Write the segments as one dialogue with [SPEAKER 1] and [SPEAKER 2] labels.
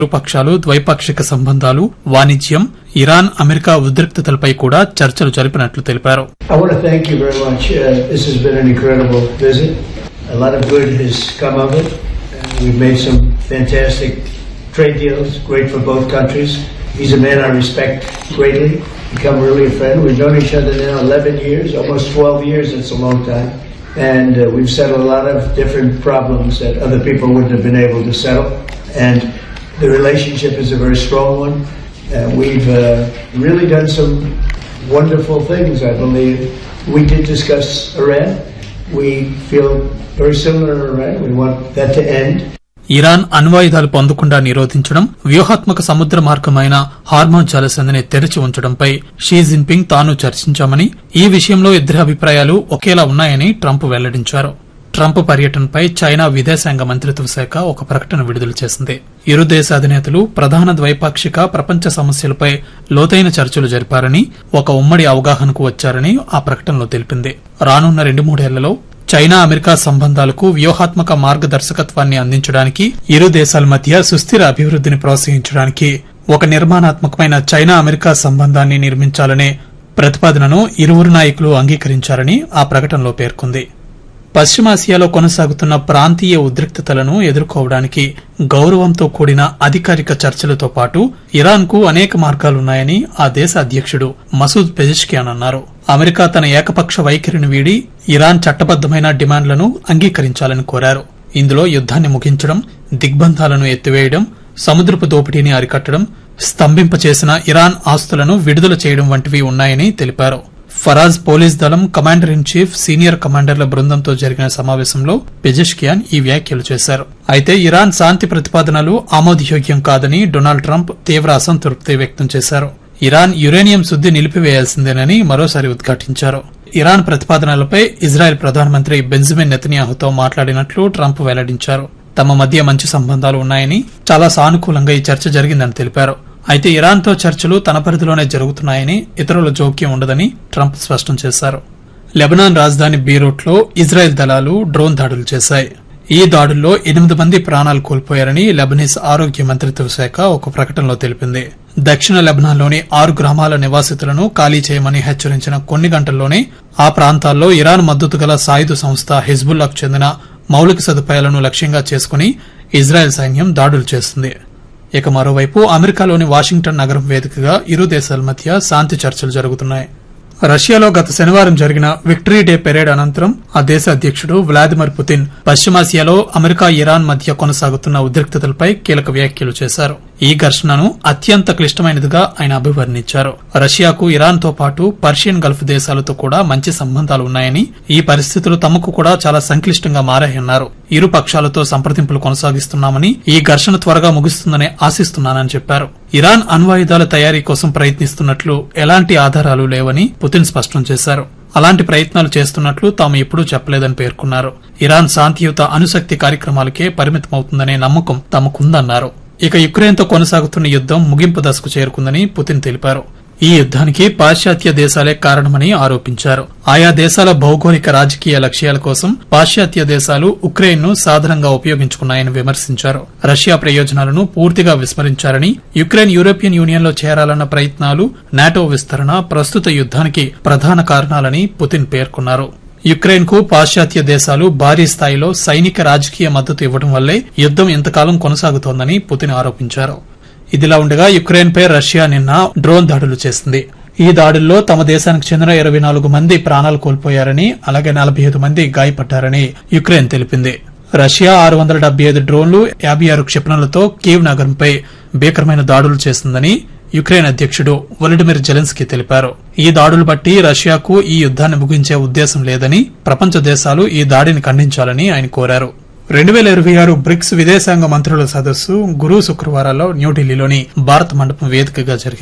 [SPEAKER 1] ఇరుపక్షాలు ద్వైపాక్షిక సంబంధాలు వాణిజ్యం ఇరాన్ అమెరికా ఉద్రిక్తతలపై కూడా చర్చలు జరిపినట్లు తెలిపారు
[SPEAKER 2] I want to thank you very much. Uh, this has been an incredible visit. A lot of good has come of it. Uh, we've made some fantastic trade deals, great for both countries. He's a man I respect greatly, become really a friend. We've known each other now 11 years, almost 12 years. It's a long time. And uh, we've settled a lot of different problems that other people wouldn't have been able to settle. And the relationship is a very strong one. Uh, we've uh, really done some wonderful things, I believe. We did discuss Iran. We feel very similar to Iran. We want that to end.
[SPEAKER 1] Iran అణ్వాయుధాలు పొందకుండా నిరోధించడం వ్యూహాత్మక సముద్ర మార్గమైన hormone జలసంధిని తెరిచి ఉంచడంపై Xi Jinping తాను చర్చించామని ఈ విషయంలో ఇద్దరి అభిప్రాయాలు ఒకేలా ఉన్నాయని ట్రంప్ వెల్లడించారు ట్రంప్ పర్యటనపై చైనా విదేశాంగ మంత్రిత్వ శాఖ ఒక ప్రకటన విడుదల చేసింది ఇరు దేశ అధినేతలు ప్రధాన ద్వైపాక్షిక ప్రపంచ సమస్యలపై లోతైన చర్చలు జరిపారని ఒక ఉమ్మడి అవగాహనకు వచ్చారని ఆ ప్రకటనలో తెలిపింది రానున్న రెండు మూడేళ్లలో చైనా అమెరికా సంబంధాలకు వ్యూహాత్మక మార్గదర్శకత్వాన్ని అందించడానికి ఇరు దేశాల మధ్య సుస్థిర అభివృద్ధిని ప్రోత్సహించడానికి ఒక నిర్మాణాత్మకమైన చైనా అమెరికా సంబంధాన్ని నిర్మించాలనే ప్రతిపాదనను ఇరువురు నాయకులు అంగీకరించారని ఆ ప్రకటనలో పేర్కొంది పశ్చిమాసియాలో కొనసాగుతున్న ప్రాంతీయ ఉద్రిక్తతలను ఎదుర్కోవడానికి గౌరవంతో కూడిన అధికారిక చర్చలతో పాటు ఇరాన్ కు అనేక మార్గాలున్నాయని ఆ దేశ అధ్యక్షుడు మసూద్ పెజిష్కియాన్ అన్నారు అమెరికా తన ఏకపక్ష వైఖరిని వీడి ఇరాన్ చట్టబద్దమైన డిమాండ్లను అంగీకరించాలని కోరారు ఇందులో యుద్ధాన్ని ముగించడం దిగ్బంధాలను ఎత్తివేయడం సముద్రపు దోపిడీని అరికట్టడం స్తంభింపచేసిన ఇరాన్ ఆస్తులను విడుదల చేయడం వంటివి ఉన్నాయని తెలిపారు ఫరాజ్ పోలీస్ దళం కమాండర్ ఇన్ చీఫ్ సీనియర్ కమాండర్ల బృందంతో జరిగిన సమావేశంలో పెజెష్కియాన్ ఈ వ్యాఖ్యలు చేశారు అయితే ఇరాన్ శాంతి ప్రతిపాదనలు ఆమోదయోగ్యం కాదని డొనాల్డ్ ట్రంప్ తీవ్ర అసంతృప్తి వ్యక్తం చేశారు ఇరాన్ యురేనియం శుద్ది నిలిపివేయాల్సిందేనని మరోసారి ఉద్ఘాటించారు ఇరాన్ ప్రతిపాదనలపై ఇజ్రాయెల్ ప్రధానమంత్రి బెంజమిన్ నెతన్యాహుతో మాట్లాడినట్లు ట్రంప్ వెల్లడించారు తమ మధ్య మంచి సంబంధాలు ఉన్నాయని చాలా సానుకూలంగా ఈ చర్చ జరిగిందని తెలిపారు అయితే ఇరాన్తో చర్చలు తన పరిధిలోనే జరుగుతున్నాయని ఇతరుల జోక్యం ఉండదని ట్రంప్ స్పష్టం చేశారు లెబనాన్ రాజధాని బీరూట్లో ఇజ్రాయెల్ దళాలు డ్రోన్ దాడులు చేశాయి ఈ దాడుల్లో ఎనిమిది మంది ప్రాణాలు కోల్పోయారని లెబనీస్ ఆరోగ్య మంత్రిత్వ శాఖ ఒక ప్రకటనలో తెలిపింది దక్షిణ లెబనాన్లోని ఆరు గ్రామాల నివాసితులను ఖాళీ చేయమని హెచ్చరించిన కొన్ని గంటల్లోనే ఆ ప్రాంతాల్లో ఇరాన్ మద్దతు గల సాయుధ సంస్థ హిజ్బుల్లాకు చెందిన మౌలిక సదుపాయాలను లక్ష్యంగా చేసుకుని ఇజ్రాయెల్ సైన్యం దాడులు చేస్తుంది ఇక మరోవైపు అమెరికాలోని వాషింగ్టన్ నగరం వేదికగా ఇరు దేశాల మధ్య శాంతి చర్చలు జరుగుతున్నాయి రష్యాలో గత శనివారం జరిగిన విక్టరీ డే పెరేడ్ అనంతరం ఆ దేశ అధ్యక్షుడు వ్లాదిమిర్ పుతిన్ పశ్చిమాసియాలో అమెరికా ఇరాన్ మధ్య కొనసాగుతున్న ఉద్రిక్తతలపై కీలక వ్యాఖ్యలు చేశారు ఈ ఘర్షణను అత్యంత క్లిష్టమైనదిగా ఆయన అభివర్ణించారు రష్యాకు ఇరాన్ తో పాటు పర్షియన్ గల్ఫ్ దేశాలతో కూడా మంచి సంబంధాలు ఉన్నాయని ఈ పరిస్థితులు తమకు కూడా చాలా సంక్లిష్టంగా మారాయన్నారు ఇరు పక్షాలతో సంప్రదింపులు కొనసాగిస్తున్నామని ఈ ఘర్షణ త్వరగా ముగుస్తుందని ఆశిస్తున్నానని చెప్పారు ఇరాన్ అణ్వాయుధాల తయారీ కోసం ప్రయత్నిస్తున్నట్లు ఎలాంటి ఆధారాలు లేవని పుతిన్ స్పష్టం చేశారు అలాంటి ప్రయత్నాలు చేస్తున్నట్లు తాము ఎప్పుడూ చెప్పలేదని పేర్కొన్నారు ఇరాన్ శాంతియుత అణుశక్తి కార్యక్రమాలకే పరిమితమవుతుందనే నమ్మకం తమకుందన్నారు ఇక యుక్రెయిన్తో కొనసాగుతున్న యుద్దం ముగింపు దశకు చేరుకుందని పుతిన్ తెలిపారు ఈ యుద్దానికి పాశ్చాత్య దేశాలే కారణమని ఆరోపించారు ఆయా దేశాల భౌగోళిక రాజకీయ లక్ష్యాల కోసం పాశ్చాత్య దేశాలు ఉక్రెయిన్ ను సాధనంగా ఉపయోగించుకున్నాయని విమర్శించారు రష్యా ప్రయోజనాలను పూర్తిగా విస్మరించారని యుక్రెయిన్ యూరోపియన్ యూనియన్ లో చేరాలన్న ప్రయత్నాలు నాటో విస్తరణ ప్రస్తుత యుద్దానికి ప్రధాన కారణాలని పుతిన్ పేర్కొన్నారు యుక్రెయిన్ కు పాశ్చాత్య దేశాలు భారీ స్థాయిలో సైనిక రాజకీయ మద్దతు ఇవ్వడం వల్లే యుద్దం ఇంతకాలం కొనసాగుతోందని పుతిన్ ఆరోపించారు ఇదిలా ఉండగా యుక్రెయిన్ పై రష్యా నిన్న డ్రోన్ దాడులు చేసింది ఈ దాడుల్లో తమ దేశానికి చెందిన ఇరవై నాలుగు మంది ప్రాణాలు కోల్పోయారని అలాగే నలభై ఐదు మంది గాయపడ్డారని యుక్రెయిన్ తెలిపింది రష్యా ఆరు వందల డెబ్బై ఐదు డ్రోన్లు యాభై ఆరు క్షిపణులతో కీవ్ నగరంపై భీకరమైన దాడులు చేసిందని యుక్రెయిన్ అధ్యక్షుడు వొలిడిమిర్ జెలెన్స్కీ తెలిపారు ఈ దాడులు బట్టి రష్యాకు ఈ యుద్దాన్ని ముగించే ఉద్దేశం లేదని ప్రపంచ దేశాలు ఈ దాడిని ఖండించాలని ఆయన కోరారు రెండు వేల ఇరవై ఆరు బ్రిక్స్ విదేశాంగ మంత్రుల సదస్సు గురు శుక్రవారాల్లో న్యూఢిల్లీలోని భారత్ మండపం వేదికగా జరిగింది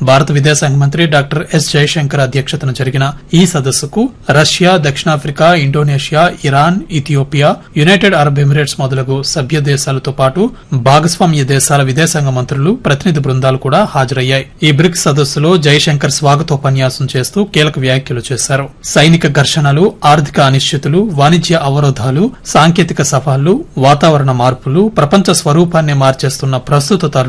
[SPEAKER 1] భారత విదేశాంగ మంత్రి డాక్టర్ ఎస్ జయశంకర్ అధ్యక్షతన జరిగిన ఈ సదస్సుకు రష్యా దక్షిణాఫ్రికా Indonesia Iran Ethiopia United Arab Emirates మొదలగు సభ్య దేశాలతో పాటు భాగస్వామ్య దేశాల విదేశాంగ మంత్రులు ప్రతినిధి బృందాలు కూడా హాజరయ్యాయి ఈ బ్రిక్స్ సదస్సులో జయశంకర్ స్వాగతోపన్యాసం చేస్తూ కీలక వ్యాఖ్యలు చేశారు సైనిక ఘర్షణలు ఆర్థిక అనిశ్చితులు వాణిజ్య అవరోధాలు సాంకేతిక సవాళ్లు వాతావరణ మార్పులు ప్రపంచ స్వరూపాన్ని మార్చేస్తున్న ప్రస్తుత